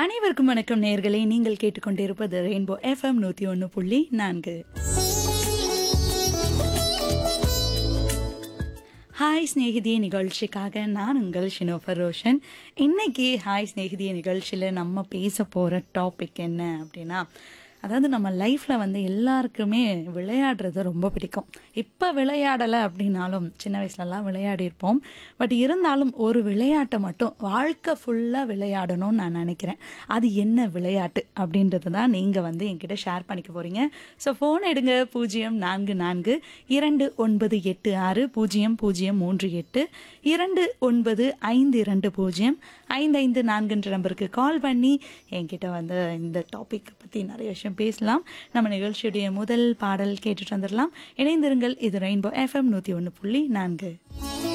அனைவருக்கும் வணக்கம் நேர்களே நீங்கள் கேட்டுக்கொண்டிருப்பது ரெயின்போ எஃப்எம் நூத்தி ஒன்று புள்ளி நான்கு ஹாய் ஸ்நேகிதிய நிகழ்ச்சிக்காக நான் உங்கள் ஷினோஃபர் ரோஷன் இன்னைக்கு ஹாய் ஸ்நேகிதிய நிகழ்ச்சியில் நம்ம பேச போகிற டாபிக் என்ன அப்படின்னா அதாவது நம்ம லைஃப்பில் வந்து எல்லாருக்குமே விளையாடுறது ரொம்ப பிடிக்கும் இப்போ விளையாடலை அப்படின்னாலும் சின்ன வயசுலலாம் விளையாடி இருப்போம் பட் இருந்தாலும் ஒரு விளையாட்டை மட்டும் வாழ்க்கை ஃபுல்லாக விளையாடணும்னு நான் நினைக்கிறேன் அது என்ன விளையாட்டு அப்படின்றது தான் நீங்கள் வந்து என்கிட்ட ஷேர் பண்ணிக்க போகிறீங்க ஸோ ஃபோன் எடுங்க பூஜ்ஜியம் நான்கு நான்கு இரண்டு ஒன்பது எட்டு ஆறு பூஜ்ஜியம் பூஜ்ஜியம் மூன்று எட்டு இரண்டு ஒன்பது ஐந்து இரண்டு பூஜ்ஜியம் ஐந்து ஐந்து நான்குன்ற நம்பருக்கு கால் பண்ணி என்கிட்ட வந்து இந்த டாபிக் பற்றி நிறைய விஷயம் பேசலாம் நம்ம நிகழ்ச்சியுடைய முதல் பாடல் கேட்டுட்டு வந்துடலாம் இணைந்திருங்கள் இது ரெயின்போ எஃப்எம் நூற்றி ஒன்று புள்ளி நான்கு